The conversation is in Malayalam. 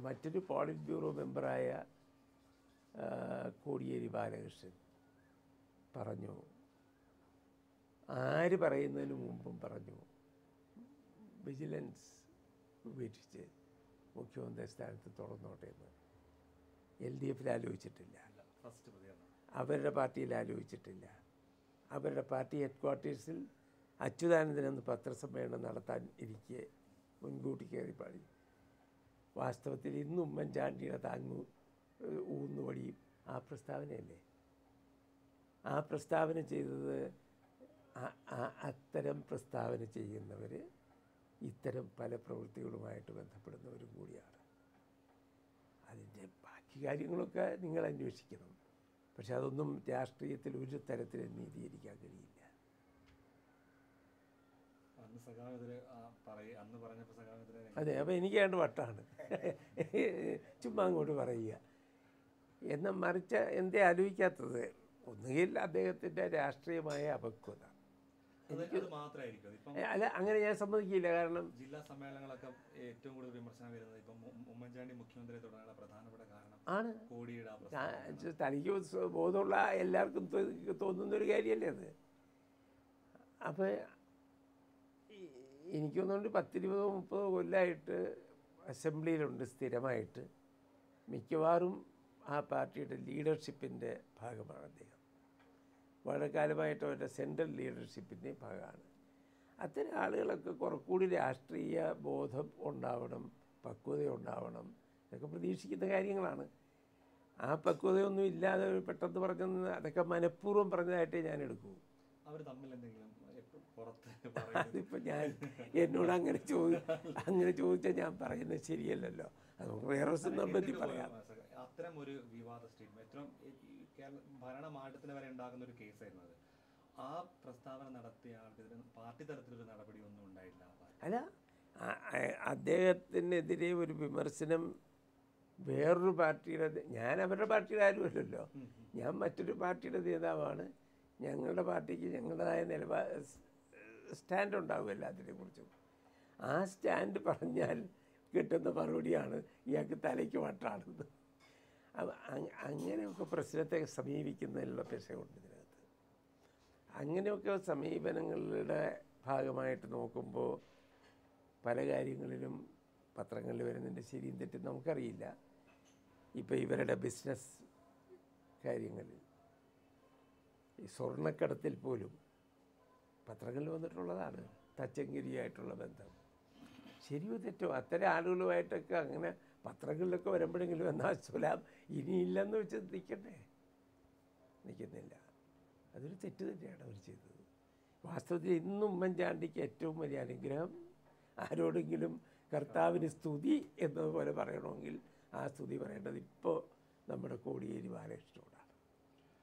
മറ്റൊരു പോളിറ്റ് ബ്യൂറോ മെമ്പറായ ആ, കോടിയേരി ബാലകൃഷ്ണൻ പറഞ്ഞു ആര് പറയുന്നതിന് മുമ്പും പറഞ്ഞു വിജിലൻസ് ഉപേക്ഷിച്ച് മുഖ്യമന്ത്രി സ്ഥാനത്ത് തുറന്നോട്ടെ എന്ന് എൽ ഡി എഫിൽ ആലോചിച്ചിട്ടില്ല ഫസ്റ്റ് പ്രതികരണം അവരുടെ പാർട്ടിയിൽ ആലോചിച്ചിട്ടില്ല അവരുടെ പാർട്ടി ഹെഡ് ക്വാർട്ടേഴ്സിൽ അച്യുതാനന്ദൻ എന്ന് പത്രസമ്മേളനം നടത്താൻ ഇരിക്കെ മുൻകൂട്ടി കയറി പാടി വാസ്തവത്തിൽ ഇന്ന് ഉമ്മൻചാണ്ടിയുടെ താങ്ങു ഏഹ്, ഊന്നുവടിയും ആ പ്രസ്താവനയല്ലേ ആ പ്രസ്താവന ചെയ്തത് ആ- ആ- അത്തരം പ്രസ്താവന ചെയ്യുന്നവർ ഇത്തരം പല പ്രവൃത്തികളുമായിട്ട് ബന്ധപ്പെടുന്നവരും കൂടിയാണ് അതിൻ്റെ ബാക്കി കാര്യങ്ങളൊക്കെ നിങ്ങൾ അന്വേഷിക്കണം പക്ഷെ അതൊന്നും രാഷ്ട്രീയത്തിൽ ഒരു തരത്തിലും നീതീകരിക്കാൻ കഴിയില്ല അന്ന് സഖാവിനെതിരെ പറയ അന്ന് പറഞ്ഞപ്പോൾ സഖാവിനെതിരെ അതെ അപ്പോൾ എനിക്ക് വേണ്ട വട്ടാണ് ചുമ്മാ അങ്ങോട്ട് പറയുക എന്നാൽ മറിച്ച് എന്തേ ആലോചിക്കാത്തത് ഒന്നുകിൽ അദ്ദേഹത്തിൻ്റെ രാഷ്ട്രീയമായ അപക്വത അത് അത് മാത്രമായിരിക്കും ഇപ്പം ഏ, അല്ല അങ്ങനെ ഞാൻ സമ്മതിക്കില്ല കാരണം ജില്ലാ സമ്മേളനങ്ങളൊക്കെ ഏറ്റവും കൂടുതൽ വിമർശനം വരുന്നത് ഇപ്പം ഉം- ഉമ്മൻചാണ്ടി മുഖ്യമന്ത്രിയെ തുടങ്ങാനുള്ള പ്രധാനപ്പെട്ട കാരണം ആണ് കോടിയുടെ ആ പ്രസ്താവന. ഞാൻ- തനിക്ക് സ്വ- ബോധമുള്ള എല്ലാവർക്കും തോ- തോന്നുന്നൊരു കാര്യമല്ലേ അത് അപ്പോൾ എനിക്ക് തോന്നുന്നുണ്ട് പത്തിരുപതോ മുപ്പതോ കൊല്ലമായിട്ട് അസംബ്ലിയിലുണ്ട് സ്ഥിരമായിട്ട് മിക്കവാറും ആ പാർട്ടിയുടെ ലീഡർഷിപ്പിൻ്റെ ഭാഗമാണ് അദ്ദേഹം വളരെ കാലമായിട്ട് അവരുടെ സെൻട്രൽ ലീഡർഷിപ്പിൻ്റെ ഭാഗമാണ് അത്തരം ആളുകളൊക്കെ കുറച്ചുകൂടി രാഷ്ട്രീയ ബോധം ഉണ്ടാവണം പക്വത ഉണ്ടാവണം ഇതൊക്കെ പ്രതീക്ഷിക്കുന്ന കാര്യങ്ങളാണ് ആ പക്വതയൊന്നും ഇല്ലാതെ പെട്ടെന്ന് പറഞ്ഞെന്ന് അതൊക്കെ മനഃപൂർവ്വം പറഞ്ഞതായിട്ടേ ഞാൻ എടുക്കൂ അവർ തമ്മിൽ എന്തെങ്കിലും എപ്പോഴും പുറത്ത് പറയുന്നത് അതിപ്പോൾ ഞാൻ എന്നോട് അങ്ങനെ ചോദി അങ്ങനെ ചോദിച്ചാൽ ഞാൻ പറയുന്നത് ശരിയല്ലല്ലോ അത് നമുക്ക് വേറെ ദിവസം നിർബന്ധി എന്നിട്ട് പറയാം പോലും സഖ- അത്തരം ഒരു വിവാദ സ്റ്റേറ്റ്മെന്റ് ഏറ്റവും ഈ- ഈ കേരള ഭരണമാറ്റത്തിന് വരെ ഉണ്ടാകുന്ന ഒരു കേസായിരുന്നു അത് ആ പ്രസ്താവന നടത്തിയ ആൾക്കെതിരെ പാർട്ടി തലത്തിലൊരു നടപടിയൊന്നും ഉണ്ടായില്ല ആ പാർട്ടി. അല്ല ആ- ആ- അദ്ദേഹത്തിനെതിരെ ഒരു വിമർശനം വേറൊരു പാർട്ടിയുടെ നേ- ഞാൻ അവരുടെ പാർട്ടിയുടെ ആരുമല്ലല്ലോ ഞാൻ മറ്റൊരു പാർട്ടിയുടെ നേതാവാണ് ഞങ്ങളുടെ പാർട്ടിക്ക് ഞങ്ങളുടേതായ നിലപാ സ്റ്റാൻഡ് ഉണ്ടാവും എല്ലാത്തിനെക്കുറിച്ചും ആ സ്റ്റാൻഡ് പറഞ്ഞാൽ കിട്ടുന്ന മറുപടിയാണ് ഇയാൾക്ക് തലയ്ക്ക് വട്ടാണെന്ന് അപ്പൊ അങ്- അങ്ങനെയൊക്കെ പ്രശ്നത്തെ സമീപിക്കുന്നതിനുള്ള പെശകുണ്ട് ഇതിനകത്ത് അങ്ങനെയൊക്കെ സമീപനങ്ങളുടെ ഭാഗമായിട്ട് നോക്കുമ്പോൾ പല കാര്യങ്ങളിലും പത്രങ്ങളിൽ വരുന്നതിൻ്റെ ശരിയും തെറ്റും നമുക്കറിയില്ല ഇപ്പോൾ ഇവരുടെ ബിസിനസ് കാര്യങ്ങളിൽ ഈ സ്വർണ്ണക്കടത്തിൽ പോലും പത്രങ്ങളിൽ വന്നിട്ടുള്ളതാണ് തച്ചങ്കരിയായിട്ടുള്ള ബന്ധം ശരിയോ തെറ്റോ അത്തരം ആളുകളുമായിട്ടൊക്കെ അങ്ങനെ പത്രങ്ങളിലൊക്കെ വരുമ്പോഴെങ്കിലും എന്നാൽ സുലാം ഇനിയില്ലെന്ന് വെച്ച് നിൽക്കണ്ടേ നിൽക്കുന്നില്ല അതൊരു തെറ്റ് തന്നെയാണ് അവർ ചെയ്തത് വാസ്തവത്തിൽ ഇന്നും ഉമ്മൻചാണ്ടിക്ക് ഏറ്റവും വലിയ അനുഗ്രഹം ആരോടെങ്കിലും കർത്താവിന് സ്തുതി എന്നതുപോലെ പറയണമെങ്കിൽ ആ സ്തുതി പറയേണ്ടത് ഇപ്പോൾ നമ്മുടെ കോടിയേരി ബാലകൃഷ്ണനോടാണ്